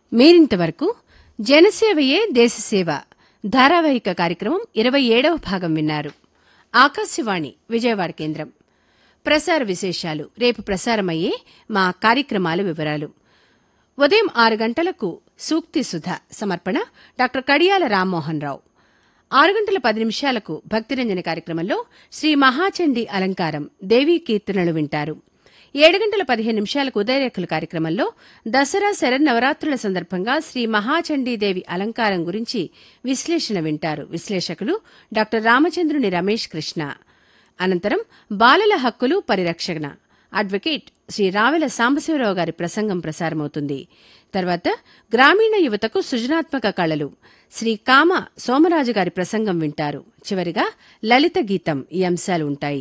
మీరింతవరకు జనసేవయే దేశసేవ ధారావాహిక కార్యక్రమం ఇరవై ఏడవ భాగం విన్నారు ఆకాశవాణి విజయవాడ కేంద్రం ప్రసార విశేషాలు రేపు ప్రసారమయ్యే మా కార్యక్రమాల వివరాలు ఉదయం ఆరు గంటలకు సూక్తి సుధ సమర్పణ డాక్టర్ కడియాల రామ్మోహన్ రావు ఆరు గంటల పది నిమిషాలకు భక్తిరంజన కార్యక్రమంలో శ్రీ మహాచండీ అలంకారం దేవీ కీర్తనలు వింటారు ఏడు గంటల పదిహేను నిమిషాలకు ఉదయరేఖలు కార్యక్రమంలో దసరా శరన్నవరాత్రుల సందర్భంగా శ్రీ మహాచండీదేవి అలంకారం గురించి విశ్లేషణ వింటారు విశ్లేషకులు డాక్టర్ రామచంద్రుని రమేష్ కృష్ణ అనంతరం బాలల హక్కులు పరిరక్షణ అడ్వకేట్ శ్రీ రావెల సాంబశివరావు గారి ప్రసంగం ప్రసారమవుతుంది తర్వాత గ్రామీణ యువతకు సృజనాత్మక కళలు శ్రీ కామ సోమరాజు గారి ప్రసంగం వింటారు చివరిగా లలిత గీతం ఈ అంశాలు ఉంటాయి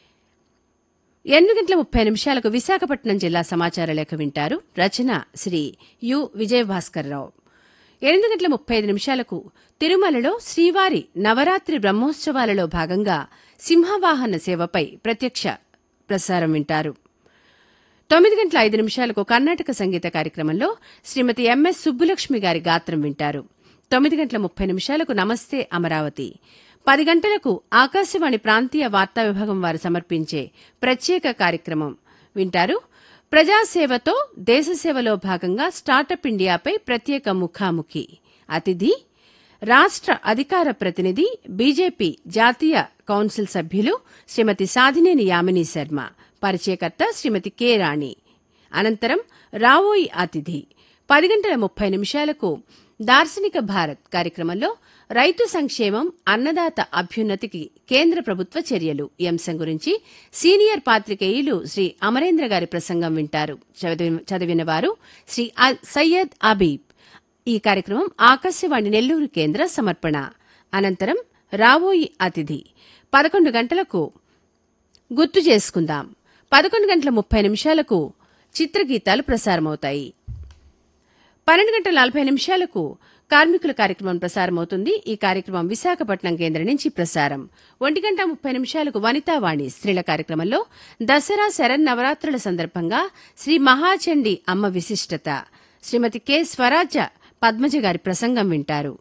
ఎనిమిది గంటల ముప్పై నిమిషాలకు విశాఖపట్నం జిల్లా సమాచార లేఖ వింటారు రచన శ్రీ యు విజయభాస్కర్రావు ఎనిమిది గంటల ముప్పై ఐదు నిమిషాలకు తిరుమలలో శ్రీవారి నవరాత్రి బ్రహ్మోత్సవాలలో భాగంగా సింహవాహన సేవపై ప్రత్యక్ష ప్రసారం వింటారు తొమ్మిది గంటల ఐదు నిమిషాలకు కర్ణాటక సంగీత కార్యక్రమంలో శ్రీమతి ఎంఎస్ సుబ్బులక్ష్మి గారి గాత్రం వింటారు తొమ్మిది గంటల ముప్పై నిమిషాలకు నమస్తే అమరావతి పది గంటలకు ఆకాశవాణి ప్రాంతీయ వార్తా విభాగం వారు సమర్పించే ప్రత్యేక కార్యక్రమం వింటారు ప్రజాసేవతో దేశసేవలో భాగంగా స్టార్టప్ ఇండియాపై ప్రత్యేక ముఖాముఖి అతిథి రాష్ట్ర అధికార ప్రతినిధి బీజేపీ జాతీయ కౌన్సిల్ సభ్యులు శ్రీమతి సాధినేని యామిని శర్మ పరిచయకర్త శ్రీమతి కె రాణి అనంతరం రావోయి అతిథి పది గంటల ముప్పై నిమిషాలకు దార్శనిక భారత్ కార్యక్రమంలో రైతు సంక్షేమం అన్నదాత అభ్యున్నతికి కేంద్ర ప్రభుత్వ చర్యలు ఈ అంశం గురించి సీనియర్ పాత్రికేయులు శ్రీ అమరేంద్ర గారి ప్రసంగం వింటారు చదివి- చదివిన వారు శ్రీ అ- సయ్యద్ అబీబ్ ఈ కార్యక్రమం ఆకాశవాణి నెల్లూరు కేంద్ర సమర్పణ అనంతరం రావోయి అతిథి పదకొండు గంటలకు గుర్తు చేసుకుందాం పదకొండు గంటల ముప్పై నిమిషాలకు చిత్రగీతాలు ప్రసారమవుతాయి పన్నెండు గంటల నలభై నిమిషాలకు కార్మికుల కార్యక్రమం ప్రసారమవుతుంది ఈ కార్యక్రమం విశాఖపట్నం కేంద్రం నుంచి ప్రసారం ఒంటి గంట ముప్పై నిమిషాలకు వనితావాణి స్త్రీల కార్యక్రమంలో దసరా శరన్నవరాత్రుల సందర్భంగా శ్రీ మహాచండి అమ్మ విశిష్టత శ్రీమతి కె స్వరాజ్య పద్మజ గారి ప్రసంగం వింటారు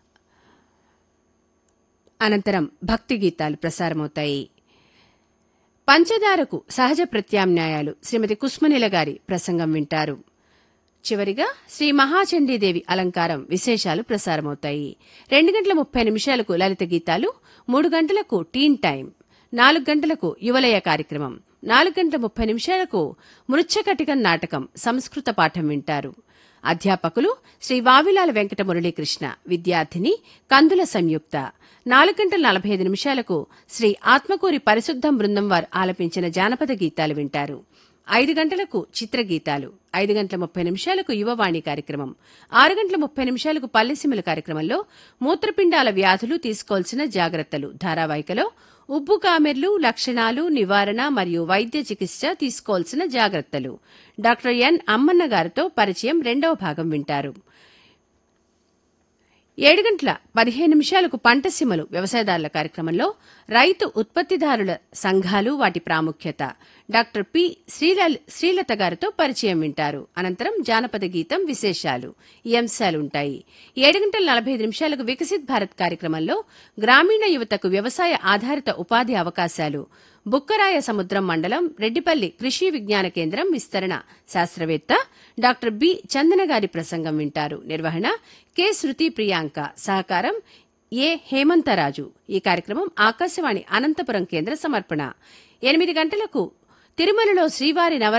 అనంతరం భక్తి గీతాలు ప్రసారమవుతాయి పంచదారకు సహజ ప్రత్యామ్నాయాలు శ్రీమతి కుస్మనిల గారి ప్రసంగం వింటారు చివరిగా శ్రీ మహాచండీదేవి అలంకారం విశేషాలు ప్రసారమవుతాయి రెండు గంటల ముప్పై నిమిషాలకు లలిత గీతాలు మూడు గంటలకు టీన్ టైం నాలుగు గంటలకు యువలయ కార్యక్రమం నాలుగు గంటల ముప్పై నిమిషాలకు మృచ్ఛకటికం నాటకం సంస్కృత పాఠం వింటారు అధ్యాపకులు శ్రీ వావిలాల వెంకట మురళీకృష్ణ విద్యార్థిని కందుల సంయుక్త నాలుగు గంటల నలభై ఐదు నిమిషాలకు శ్రీ ఆత్మకూరి పరిశుద్ధం బృందం వారు ఆలపించిన జానపద గీతాలు వింటారు ఐదు గంటలకు చిత్రగీతాలు ఐదు గంటల ముప్పై నిమిషాలకు యువవాణి కార్యక్రమం ఆరు గంటల ముప్పై నిమిషాలకు పల్లెసీమల కార్యక్రమంలో మూత్రపిండాల వ్యాధులు తీసుకోవాల్సిన జాగ్రత్తలు ధారావాహికలో ఉబ్బు కామెర్లు లక్షణాలు నివారణ మరియు వైద్య చికిత్స తీసుకోవాల్సిన జాగ్రత్తలు డాక్టర్ ఎన్ అమ్మన్న గారితో పరిచయం రెండవ భాగం వింటారు ఏడు గంటల పదిహేను నిమిషాలకు పంటసీమలు వ్యవసాయదారుల కార్యక్రమంలో రైతు ఉత్పత్తిదారుల సంఘాలు వాటి ప్రాముఖ్యత డాక్టర్ పి శ్రీలల్ శ్రీలత గారితో పరిచయం వింటారు అనంతరం జానపద గీతం విశేషాలు ఈ అంశాలు ఉంటాయి ఏడు గంటల నలభై ఐదు నిమిషాలకు వికసిత్ భారత్ కార్యక్రమంలో గ్రామీణ యువతకు వ్యవసాయ ఆధారిత ఉపాధి అవకాశాలు బుక్కరాయ సముద్రం మండలం రెడ్డిపల్లి కృషి విజ్ఞాన కేంద్రం విస్తరణ శాస్త్రవేత్త డాక్టర్ బి చందన గారి ప్రసంగం వింటారు నిర్వహణ కె శృతి ప్రియాంక సహకారం ఏ హేమంతరాజు ఈ కార్యక్రమం ఆకాశవాణి అనంతపురం కేంద్ర సమర్పణ ఎనిమిది గంటలకు తిరుమలలో శ్రీవారి నవరాత్రి